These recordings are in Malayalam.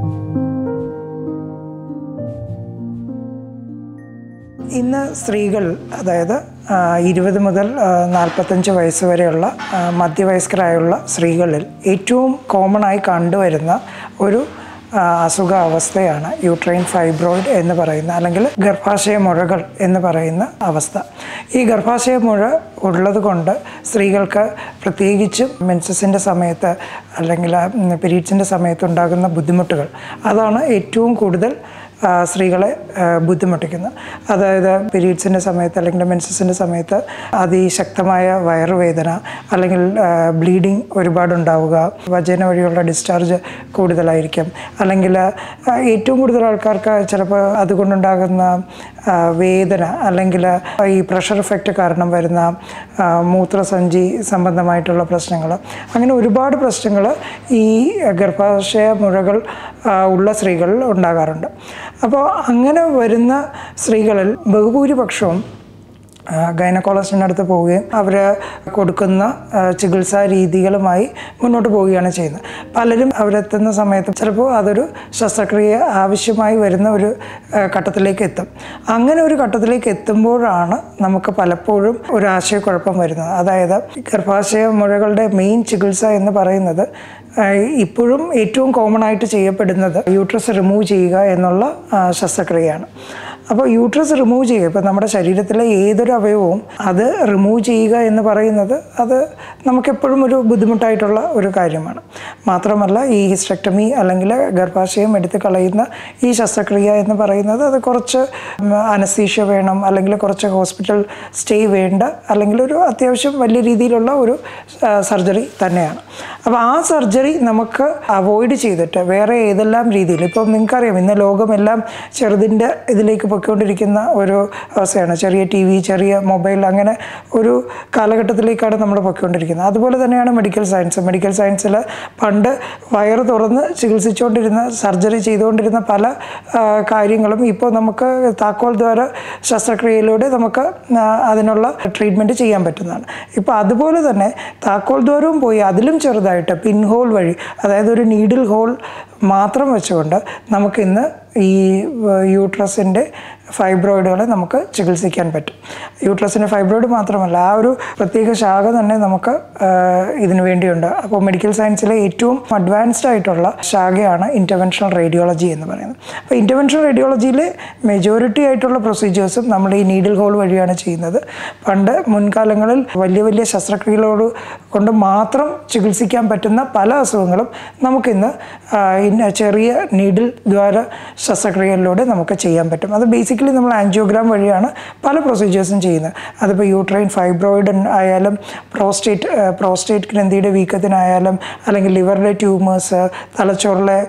ഇന്ന് സ്ത്രീകൾ അതായത് ആ, ഇരുപത് മുതൽ ആ, നാൽപ്പത്തഞ്ച് വയസ്സ് വരെയുള്ള ആ, മധ്യവയസ്കരായുള്ള സ്ത്രീകളിൽ ഏറ്റവും കോമൺ ആയി കണ്ടുവരുന്ന ഒരു ആ, അസുഖാവസ്ഥയാണ് യൂട്രൈൻ ഫൈബ്രോയിഡ് എന്ന് പറയുന്ന അല്ലെങ്കിൽ ഗർഭാശയ മുഴകൾ എന്ന് പറയുന്ന അവസ്ഥ ഈ ഗർഭാശയ മുഴ ഉള്ളത് കൊണ്ട് സ്ത്രീകൾക്ക് പ്രത്യേകിച്ചും മെൻസസിൻ്റെ സമയത്ത് അല്ലെങ്കിൽ പീരീഡ്സിൻ്റെ സമയത്ത് ഉണ്ടാകുന്ന ബുദ്ധിമുട്ടുകൾ അതാണ് ഏറ്റവും കൂടുതൽ ആ, സ്ത്രീകളെ ആ, ബുദ്ധിമുട്ടിക്കുന്നു അതായത് പീരീഡ്സിൻ്റെ സമയത്ത് അല്ലെങ്കിൽ മെൻസസിൻ്റെ സമയത്ത് അതിശക്തമായ വയറുവേദന അല്ലെങ്കിൽ ബ്ലീഡിങ് ഒരുപാടുണ്ടാവുക വജന വഴിയുള്ള ഡിസ്ചാർജ് കൂടുതലായിരിക്കും അല്ലെങ്കിൽ ആ, ഏറ്റവും കൂടുതൽ ആൾക്കാർക്ക് ചിലപ്പോൾ അതുകൊണ്ടുണ്ടാകുന്ന ആ, വേദന അല്ലെങ്കിൽ ഈ പ്രഷർ എഫക്റ്റ് കാരണം വരുന്ന ആ, മൂത്രസഞ്ചി സംബന്ധമായിട്ടുള്ള പ്രശ്നങ്ങൾ അങ്ങനെ ഒരുപാട് പ്രശ്നങ്ങൾ ഈ ഗർഭാശയ മുഴകൾ ആ, ഉള്ള സ്ത്രീകളിൽ ഉണ്ടാകാറുണ്ട് അപ്പോൾ അങ്ങനെ വരുന്ന സ്ത്രീകളിൽ ബഹുഭൂരിപക്ഷവും ഗൈനക്കോളജിൻ്റെ അടുത്ത് പോവുകയും അവർ കൊടുക്കുന്ന ആ, ചികിത്സാ രീതികളുമായി മുന്നോട്ട് പോവുകയാണ് ചെയ്യുന്നത് പലരും അവരെത്തുന്ന സമയത്ത് ചിലപ്പോൾ അതൊരു ശസ്ത്രക്രിയ ആവശ്യമായി വരുന്ന ഒരു ആ, ഘട്ടത്തിലേക്ക് എത്തും അങ്ങനെ ഒരു ഘട്ടത്തിലേക്ക് എത്തുമ്പോഴാണ് നമുക്ക് പലപ്പോഴും ഒരു ആശയക്കുഴപ്പം വരുന്നത് അതായത് ഗർഭാശയ മുഴകളുടെ മെയിൻ ചികിത്സ എന്ന് പറയുന്നത് ആ, ഇപ്പോഴും ഏറ്റവും കോമൺ ആയിട്ട് ചെയ്യപ്പെടുന്നത് യൂട്രസ് റിമൂവ് ചെയ്യുക എന്നുള്ള ആ, ശസ്ത്രക്രിയയാണ് അപ്പോൾ യൂട്രസ് റിമൂവ് ചെയ്യുക ഇപ്പോൾ നമ്മുടെ ശരീരത്തിലെ ഏതൊരു അവയവവും അത് റിമൂവ് ചെയ്യുക എന്ന് പറയുന്നത് അത് നമുക്കെപ്പോഴും ഒരു ബുദ്ധിമുട്ടായിട്ടുള്ള ഒരു കാര്യമാണ് മാത്രമല്ല ഈ ഹിസ്റ്റക്ടമി അല്ലെങ്കിൽ ഗർഭാശയം എടുത്ത് കളയുന്ന ഈ ശസ്ത്രക്രിയ എന്ന് പറയുന്നത് അത് കുറച്ച് അനസ്തീഷ്യ വേണം അല്ലെങ്കിൽ കുറച്ച് ഹോസ്പിറ്റൽ സ്റ്റേ വേണ്ട അല്ലെങ്കിൽ ഒരു അത്യാവശ്യം വലിയ രീതിയിലുള്ള ഒരു സർജറി തന്നെയാണ് അപ്പോൾ ആ സർജറി നമുക്ക് അവോയ്ഡ് ചെയ്തിട്ട് വേറെ ഏതെല്ലാം രീതിയിൽ ഇപ്പം നിങ്ങൾക്കറിയാം ഇന്ന് ലോകമെല്ലാം ചെറുതിൻ്റെ ഇതിലേക്ക് പൊയ്ക്കൊണ്ടിരിക്കുന്ന ഒരു അവസ്ഥയാണ് ചെറിയ ടി വി ചെറിയ മൊബൈൽ അങ്ങനെ ഒരു കാലഘട്ടത്തിലേക്കാണ് നമ്മൾ പൊയ്ക്കൊണ്ടിരിക്കുന്നത് അതുപോലെ തന്നെയാണ് മെഡിക്കൽ സയൻസ് മെഡിക്കൽ സയൻസിൽ പണ്ട് വയറ് തുറന്ന് ചികിത്സിച്ചുകൊണ്ടിരുന്ന സർജറി ചെയ്തുകൊണ്ടിരുന്ന പല ആ, കാര്യങ്ങളും ഇപ്പോൾ നമുക്ക് താക്കോൽ ദ്വാര ശസ്ത്രക്രിയയിലൂടെ നമുക്ക് ആ, അതിനുള്ള ട്രീറ്റ്മെൻറ്റ് ചെയ്യാൻ പറ്റുന്നതാണ് ഇപ്പോൾ അതുപോലെ തന്നെ താക്കോൽ ദ്വാരവും പോയി അതിലും ചെറുതായിട്ട് പിൻ ഹോൾ വഴി അതായത് ഒരു നീഡിൽ ഹോൾ മാത്രം വെച്ചുകൊണ്ട് നമുക്കിന്ന് ഈ യൂട്രസിൻ്റെ ഫൈബ്രോയിഡുകളെ നമുക്ക് ചികിത്സിക്കാൻ പറ്റും യൂട്രസിൻ്റെ ഫൈബ്രോയിഡ് മാത്രമല്ല ആ ഒരു പ്രത്യേക ശാഖ തന്നെ നമുക്ക് ആ, ഇതിനു വേണ്ടിയുണ്ട് അപ്പോൾ മെഡിക്കൽ സയൻസിലെ ഏറ്റവും അഡ്വാൻസ്ഡ് ആയിട്ടുള്ള ശാഖയാണ് ഇൻ്റർവെൻഷണൽ റേഡിയോളജി എന്ന് പറയുന്നത് അപ്പോൾ ഇൻ്റർവെൻഷണൽ റേഡിയോളജിയിലെ മെജോറിറ്റി ആയിട്ടുള്ള പ്രൊസീജിയേഴ്സും നമ്മൾ ഈ നീഡിൽ ഹോൾ വഴിയാണ് ചെയ്യുന്നത് പണ്ട് മുൻകാലങ്ങളിൽ വലിയ വലിയ ശസ്ത്രക്രിയകളോട് കൊണ്ട് മാത്രം ചികിത്സിക്കാൻ പറ്റുന്ന പല അസുഖങ്ങളും നമുക്കിന്ന് ആ, ഇന്ന ചെറിയ നീഡിൽ ദ്വാര ശസ്ത്രക്രിയയിലൂടെ നമുക്ക് ചെയ്യാൻ പറ്റും അത് ബേസിക്കലി നമ്മൾ ആൻജിയോഗ്രാം വഴിയാണ് പല പ്രൊസീജിയേഴ്സും ചെയ്യുന്നത് അതിപ്പോൾ യൂട്രൈൻ ഫൈബ്രോയിഡ് ആയാലും പ്രോസ്റ്റേറ്റ് പ്രോസ്റ്റേറ്റ് ഗ്രന്ഥിയുടെ വീക്കത്തിനായാലും അല്ലെങ്കിൽ ലിവറിലെ ട്യൂമേഴ്സ് തലച്ചോറിലെ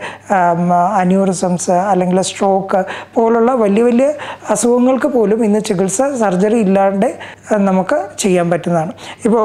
അന്യൂറിസംസ് അല്ലെങ്കിൽ സ്ട്രോക്ക് പോലുള്ള വലിയ വലിയ അസുഖങ്ങൾക്ക് പോലും ഇന്ന് ചികിത്സ സർജറി ഇല്ലാണ്ട് ആ, നമുക്ക് ചെയ്യാൻ പറ്റുന്നതാണ് ഇപ്പോൾ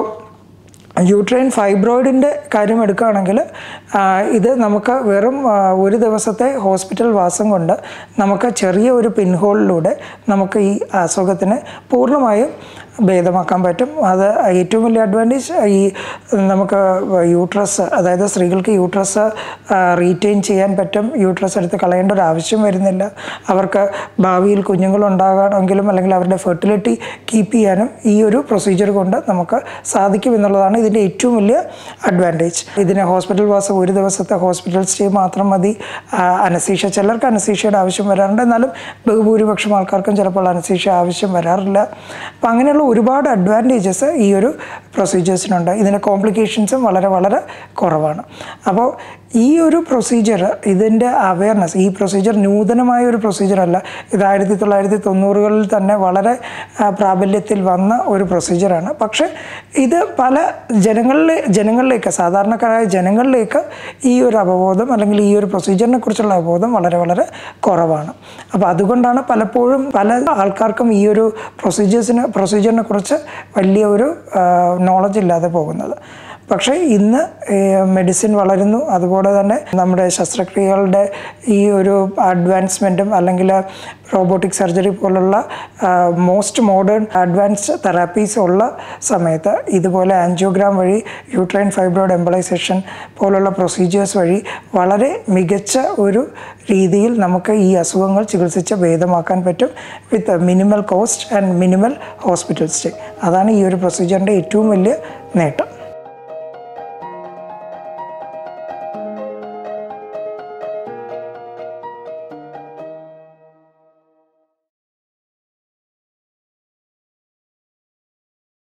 യൂട്രൈൻ ഫൈബ്രോയിഡിൻ്റെ കാര്യം എടുക്കുകയാണെങ്കിൽ ആ, ഇത് നമുക്ക് വെറും ആ, ഒരു ദിവസത്തെ ഹോസ്പിറ്റൽ വാസം കൊണ്ട് നമുക്ക് ചെറിയ ഒരു പിൻഹോളിലൂടെ നമുക്ക് ഈ അസുഖത്തിന് പൂർണ്ണമായും ഭേദമാക്കാൻ പറ്റും അത് ഏറ്റവും വലിയ അഡ്വാൻറ്റേജ് ഈ നമുക്ക് യൂട്രസ് അതായത് സ്ത്രീകൾക്ക് യൂട്രസ് റീറ്റെയിൻ ചെയ്യാൻ പറ്റും യൂട്രസ് എടുത്ത് കളയേണ്ട ഒരു ആവശ്യം വരുന്നില്ല അവർക്ക് ഭാവിയിൽ കുഞ്ഞുങ്ങളുണ്ടാകണമെങ്കിലും അല്ലെങ്കിൽ അവരുടെ ഫെർട്ടിലിറ്റി കീപ്പ് ചെയ്യാനും ഈ ഒരു പ്രൊസീജിയർ കൊണ്ട് നമുക്ക് സാധിക്കും എന്നുള്ളതാണ് ഇതിൻ്റെ ഏറ്റവും വലിയ അഡ്വാൻറ്റേജ് ഇതിന് ഹോസ്പിറ്റൽ വാസം ഒരു ദിവസത്തെ ഹോസ്പിറ്റൽ സ്റ്റേ മാത്രം മതി അനസീഷ്യ ചിലർക്ക് അനസീഷ്യയുടെ ആവശ്യം വരാറുണ്ട് എന്നാലും ബഹുഭൂരിപക്ഷം ആൾക്കാർക്കും ചിലപ്പോൾ അനസീഷ്യ ആവശ്യം വരാറില്ല അപ്പം അങ്ങനെയുള്ള ഒരുപാട് അഡ്വാൻറ്റേജസ് ഈ ഒരു പ്രൊസീജിയേഴ്സിനുണ്ട് ഇതിൻ്റെ കോംപ്ലിക്കേഷൻസും വളരെ വളരെ കുറവാണ് അപ്പോൾ ഈ ഒരു പ്രൊസീജിയർ ഇതിൻ്റെ അവയർനെസ് ഈ പ്രൊസീജിയർ നൂതനമായ ഒരു പ്രൊസീജിയർ അല്ല ഇത് ആയിരത്തി തൊള്ളായിരത്തി തൊണ്ണൂറുകളിൽ തന്നെ വളരെ ആ, പ്രാബല്യത്തിൽ വന്ന ഒരു പ്രൊസീജിയറാണ് പക്ഷേ ഇത് പല ജനങ്ങളിലെ ജനങ്ങളിലേക്ക് സാധാരണക്കാരായ ജനങ്ങളിലേക്ക് ഈ ഒരു അവബോധം അല്ലെങ്കിൽ ഈ ഒരു പ്രൊസീജിയറിനെ കുറിച്ചുള്ള അവബോധം വളരെ വളരെ കുറവാണ് അപ്പോൾ അതുകൊണ്ടാണ് പലപ്പോഴും പല ആൾക്കാർക്കും ഈ ഒരു പ്രൊസീജിയേഴ്സിന് പ്രൊസീജിയറിനെ കുറിച്ച് വലിയ ഒരു നോളജ് ഇല്ലാതെ പോകുന്നത് പക്ഷേ ഇന്ന് മെഡിസിൻ വളരുന്നു അതുപോലെ തന്നെ നമ്മുടെ ശസ്ത്രക്രിയകളുടെ ഈ ഒരു അഡ്വാൻസ്മെൻറ്റും അല്ലെങ്കിൽ റോബോട്ടിക് സർജറി പോലുള്ള മോസ്റ്റ് മോഡേൺ അഡ്വാൻസ്ഡ് തെറാപ്പീസ് ഉള്ള സമയത്ത് ഇതുപോലെ ആൻജിയോഗ്രാം വഴി യൂട്രൈൻ ഫൈബ്രോയിഡ് എംബളൈസേഷൻ പോലുള്ള പ്രൊസീജിയേഴ്സ് വഴി വളരെ മികച്ച ഒരു രീതിയിൽ നമുക്ക് ഈ അസുഖങ്ങൾ ചികിത്സിച്ച് ഭേദമാക്കാൻ പറ്റും with minimal cost and minimal hospital stay അതാണ് ഈ ഒരു പ്രൊസീജിയറിൻ്റെ ഏറ്റവും വലിയ നേട്ടം